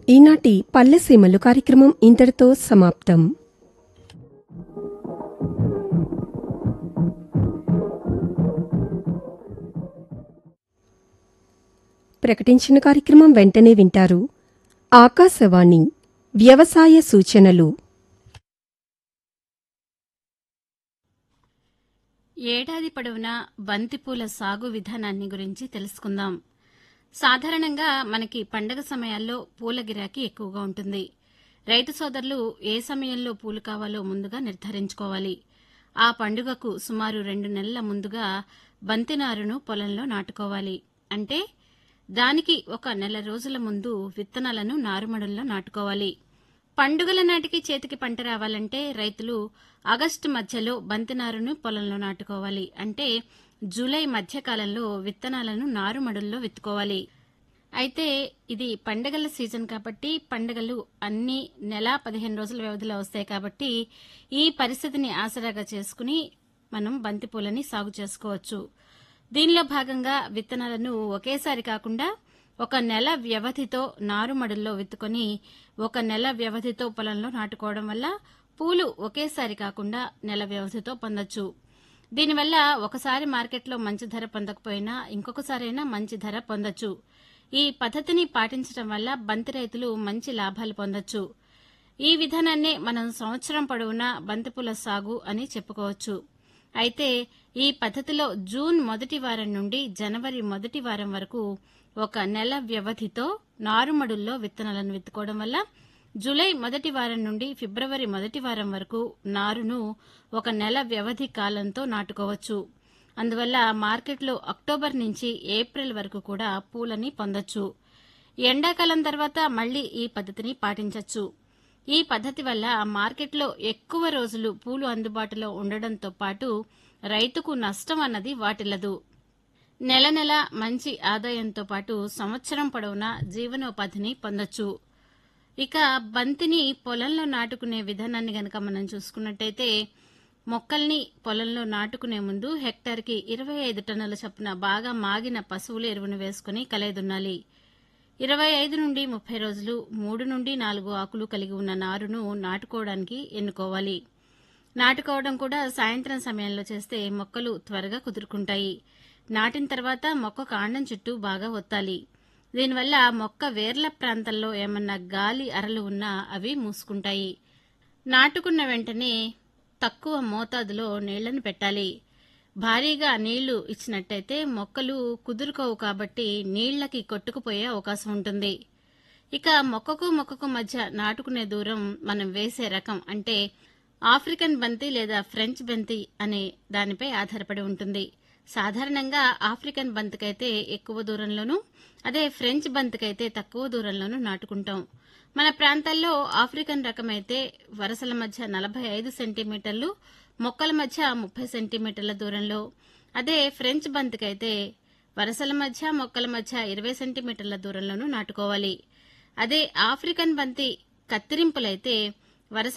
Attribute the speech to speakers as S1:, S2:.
S1: ఈనాటి పల్లెసీమలు కార్యక్రమం ఇంతటితో సమాప్తం ప్రకటించిన కార్యక్రమం వెంటనే వింటారు ఆకాశవాణి వ్యవసాయ సూచనలు
S2: ఏడాది పొడవునా బంతిపూల సాగు విధానాన్ని గురించి తెలుసుకుందాం సాధారణంగా మనకి పండగ సమయాల్లో పూల గిరాకీ ఎక్కువగా ఉంటుంది రైతు సోదరులు ఏ సమయంలో పూలు కావాలో ముందుగా నిర్ధారించుకోవాలి ఆ పండుగకు సుమారు రెండు నెలల ముందుగా బంతి నారును పొలంలో నాటుకోవాలి అంటే దానికి ఒక నెల రోజుల ముందు విత్తనాలను నారుమడుల్లో నాటుకోవాలి పండుగల నాటికి చేతికి పంట రావాలంటే రైతులు ఆగస్టు మధ్యలో బంతినారును పొలంలో నాటుకోవాలి అంటే జూలై మధ్యకాలంలో విత్తనాలను నారుమడుల్లో విత్తుకోవాలి అయితే ఇది పండగల సీజన్ కాబట్టి పండగలు అన్ని నెల పదిహేను రోజుల వ్యవధిలో వస్తాయి కాబట్టి ఈ పరిస్థితిని ఆసరాగా చేసుకుని మనం బంతిపూలని సాగు చేసుకోవచ్చు దీనిలో భాగంగా విత్తనాలను ఒకేసారి కాకుండా ఒక నెల వ్యవధితో నారుమడుల్లో విత్తుకొని ఒక నెల వ్యవధితో పొలంలో నాటుకోవడం వల్ల పూలు ఒకేసారి కాకుండా నెల వ్యవధితో పొందొచ్చు దీనివల్ల ఒకసారి మార్కెట్లో మంచి ధర పొందకపోయినా ఇంకొకసారైనా మంచి ధర పొందొచ్చు ఈ పద్ధతిని పాటించడం వల్ల బంతి రైతులు మంచి లాభాలు పొందొచ్చు ఈ విధానాన్నే మనం సంవత్సరం పొడవునా బంతిపూల సాగు అని చెప్పుకోవచ్చు అయితే ఈ పద్ధతిలో జూన్ మొదటి వారం నుండి జనవరి మొదటి వారం వరకు ఒక నెల వ్యవధితో నారుమడుల్లో విత్తనాలను విత్తుకోవడం వల్ల జూలై మొదటి వారం నుండి ఫిబ్రవరి మొదటి వారం వరకు నారును ఒక నెల వ్యవధి కాలంతో నాటుకోవచ్చు అందువల్ల మార్కెట్లో అక్టోబర్ నుంచి ఏప్రిల్ వరకు కూడా పూలని పొందొచ్చు ఎండాకాలం తర్వాత మళ్లీ ఈ పద్ధతిని పాటించొచ్చు ఈ పద్ధతి వల్ల మార్కెట్లో ఎక్కువ రోజులు పూలు అందుబాటులో ఉండడంతో పాటు రైతుకు నష్టం అన్నది వాటిల్లదు నెల నెల మంచి ఆదాయంతో పాటు సంవత్సరం పొడవునా జీవనోపాధిని పొందొచ్చు ఇక బంతిని పొలంలో నాటుకునే విధానాన్ని గనక మనం చూసుకున్నట్టయితే మొక్కల్ని పొలంలో నాటుకునే ముందు హెక్టార్కి ఇరవై ఐదు టన్నుల చొప్పున బాగా మాగిన పశువుల ఎరువును వేసుకుని కలయదున్నాలి ఇరవై ఐదు నుండి ముప్పై రోజులు మూడు నుండి నాలుగు ఆకులు కలిగి ఉన్న నారును నాటుకోవడానికి ఎన్నుకోవాలి నాటుకోవడం కూడా సాయంత్రం సమయంలో చేస్తే మొక్కలు త్వరగా కుదురుకుంటాయి నాటిన తర్వాత మొక్క కాండం చుట్టూ బాగా ఒత్తాలి దీనివల్ల మొక్క వేర్ల ప్రాంతంలో ఏమన్నా గాలి అరలు ఉన్నా అవి మూసుకుంటాయి నాటుకున్న వెంటనే తక్కువ మోతాదులో నీళ్లను పెట్టాలి భారీగా నీళ్లు ఇచ్చినట్టయితే మొక్కలు కుదురుకోవు కాబట్టి నీళ్లకి కొట్టుకుపోయే అవకాశం ఉంటుంది ఇక మొక్కకు మొక్కకు మధ్య నాటుకునే దూరం మనం వేసే రకం అంటే ఆఫ్రికన్ బంతి లేదా ఫ్రెంచ్ బంతి అనే దానిపై ఆధారపడి ఉంటుంది సాధారణంగా ఆఫ్రికన్ బంతికైతే ఎక్కువ దూరంలోనూ అదే ఫ్రెంచ్ బంతికైతే తక్కువ దూరంలోనూ నాటుకుంటాం మన ప్రాంతాల్లో ఆఫ్రికన్ రకమైతే వరసల మధ్య నలభై ఐదు సెంటీమీటర్లు మొక్కల మధ్య ముప్పై సెంటీమీటర్ల దూరంలో అదే ఫ్రెంచ్ బంతికైతే వరసల మధ్య మొక్కల మధ్య ఇరవై సెంటీమీటర్ల దూరంలోనూ నాటుకోవాలి అదే ఆఫ్రికన్ బంతి కత్తిరింపులైతే వరస